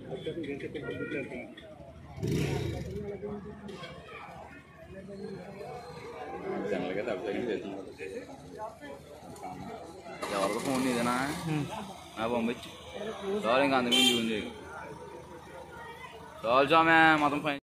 జనరల్గా డబ్బులు చేస్తున్నాడు ఎవరికి ఫోన్ ఇదేనా నా పంపించు చాలు ఇంకా అందుకు మించి ఉంది చాలు చామే మొత్తం పైన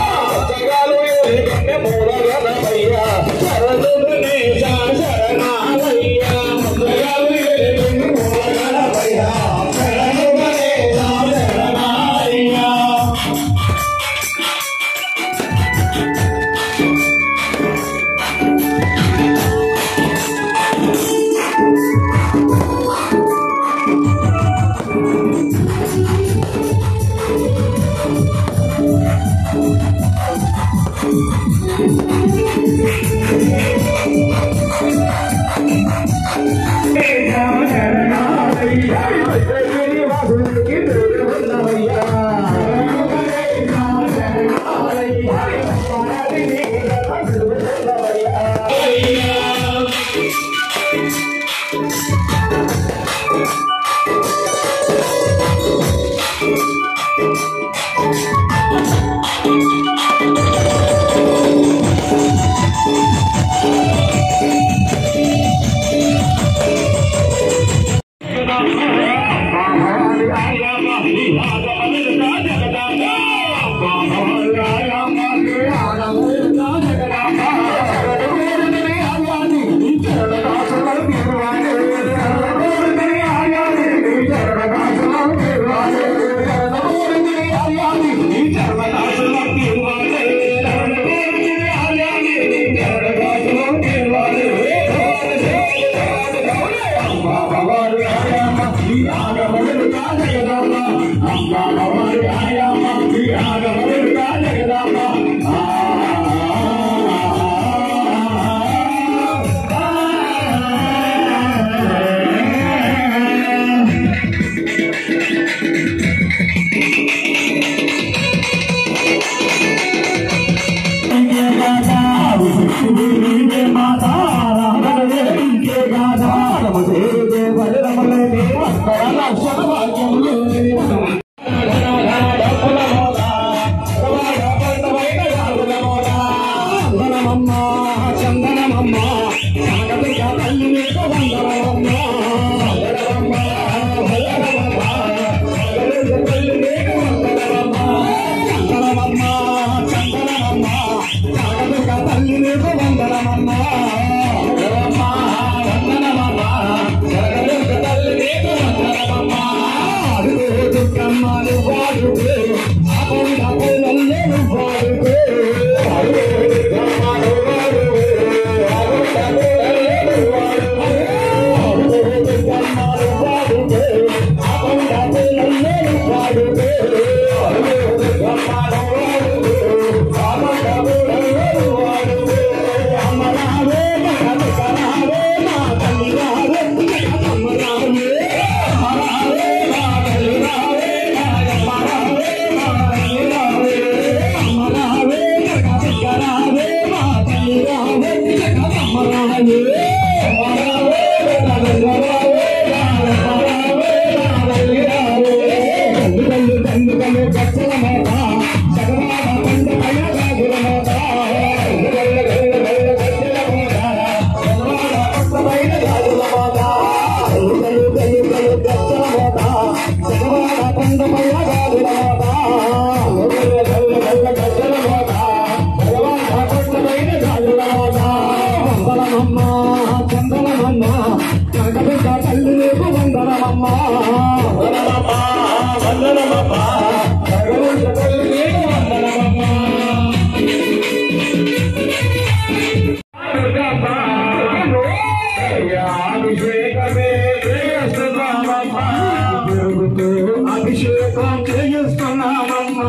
అభిషేకం చేస్తున్నామమ్మా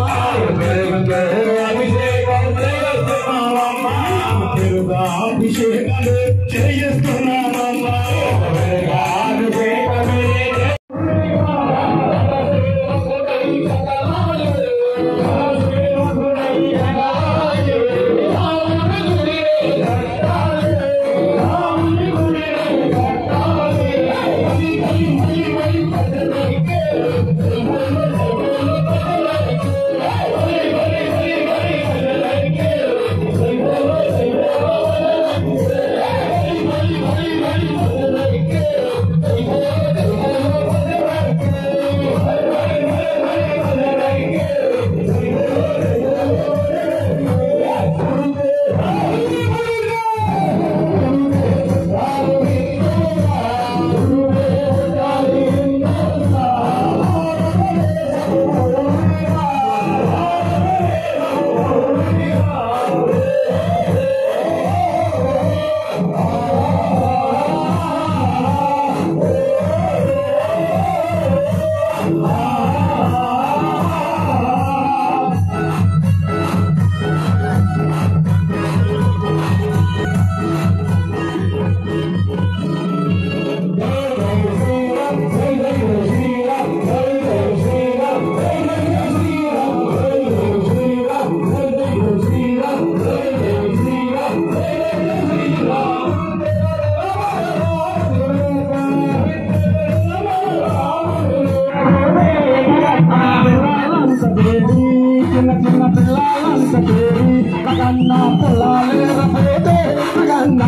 అభిషేకం చేస్తున్నామమ్మా అభిషేకం చేస్తున్నామమ్మా అభిషేకమే Thank you. చిన్న చిన్న పిల్లలంత చేరి లగన్న పొలాలేర పోతే లగన్న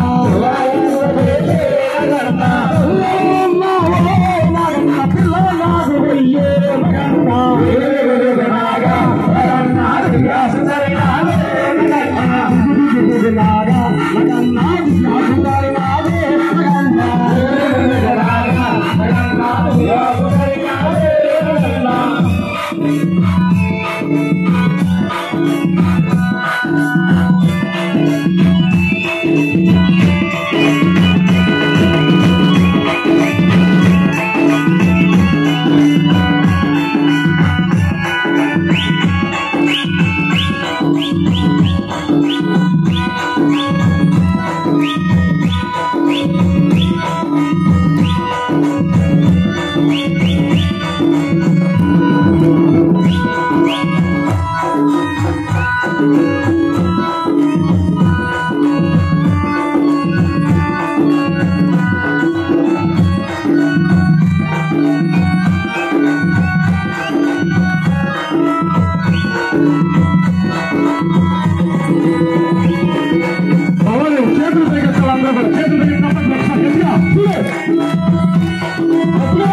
అవును చేతులు తగ్గించాలి అందరూ కూడా. చేతులు తగ్గించినప్పుడు ఒకసారి గట్టిగా. చూడు. అప్పుడు.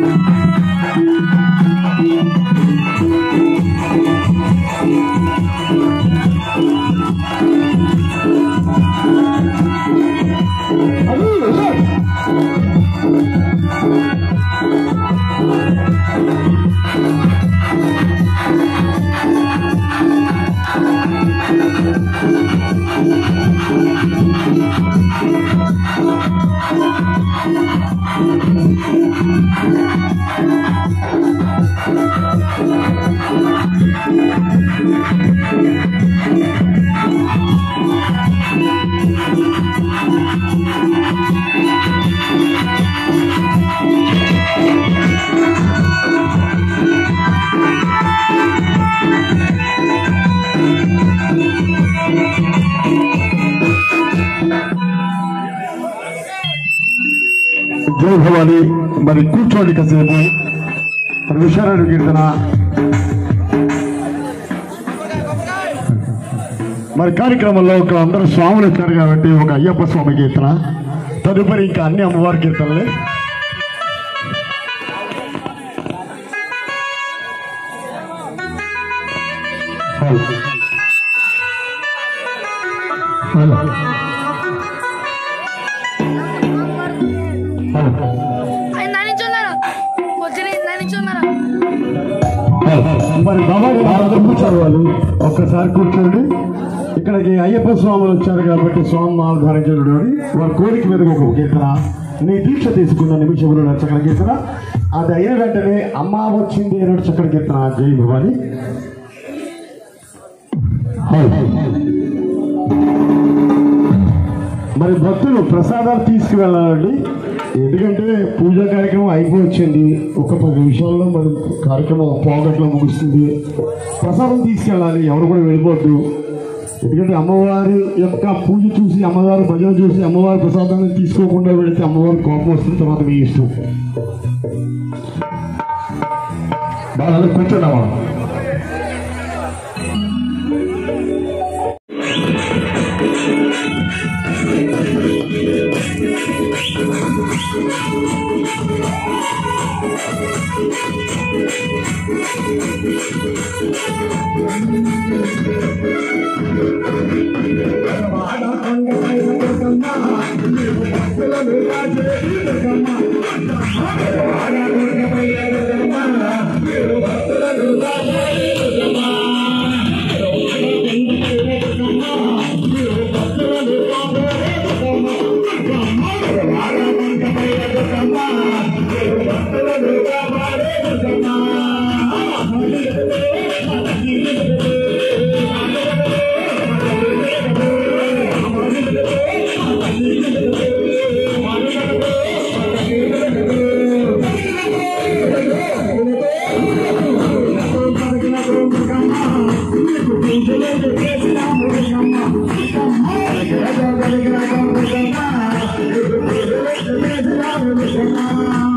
అది, అది. జై భవాని మరి కూర్చోండి కాసేపు మరి విషయాలు కీర్తన మరి కార్యక్రమంలో ఒక అందరూ స్వాములు వచ్చారు కాబట్టి ఒక అయ్యప్ప స్వామి కీర్తన తదుపరి ఇంకా అన్ని అమ్మవారి కీర్తనలే హలో హలో హలో ఆయన నా నుంచి ఉన్నారా వచ్చిన నా నుంచి ఉన్నారా మరి బాబా భారతం కూర్చోరు వాళ్ళు ఒక్కసారి కూర్చోండి ఇక్కడికి అయ్యప్ప స్వాములు వచ్చారు కాబట్టి స్వామి మాల ధరించడు అని వారి కోరిక మీద ఒక కీర్తన నీ దీక్ష తీసుకున్న నిమిషంలో చక్కని కీర్తన అది అయిన వెంటనే అమ్మ వచ్చింది అనే చక్కని కీర్తన జై భవాని మరి భక్తులు ప్రసాదాలు తీసుకువెళ్ళాలండి ఎందుకంటే పూజా కార్యక్రమం అయిపోవచ్చింది ఒక పది నిమిషాల్లో మరి కార్యక్రమం పోగట్లో ముగుస్తుంది ప్రసాదం తీసుకెళ్ళాలి ఎవరు కూడా వెళ్ళిపోద్దు ఎందుకంటే అమ్మవారి యొక్క పూజ చూసి అమ్మవారి భజన చూసి అమ్మవారి ప్రసాదాన్ని తీసుకోకుండా వెళితే అమ్మవారి కోపం వస్తుంది తర్వాత మీ ఇష్టం బాగా కూర్చున్నామా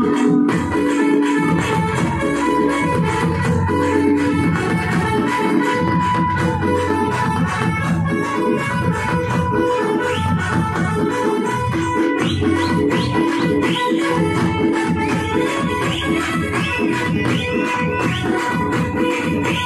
ఆ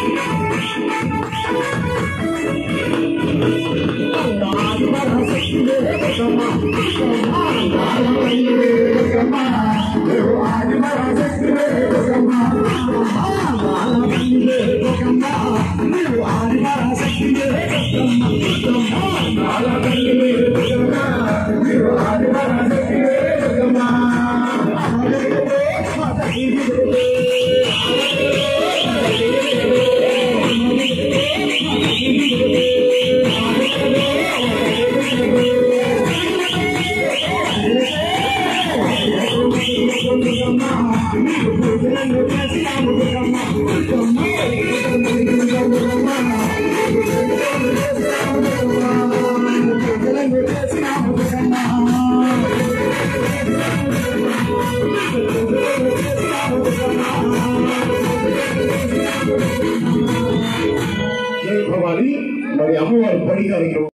జై భవాని మరి అమ్మవారి బడి కార్యక్రమం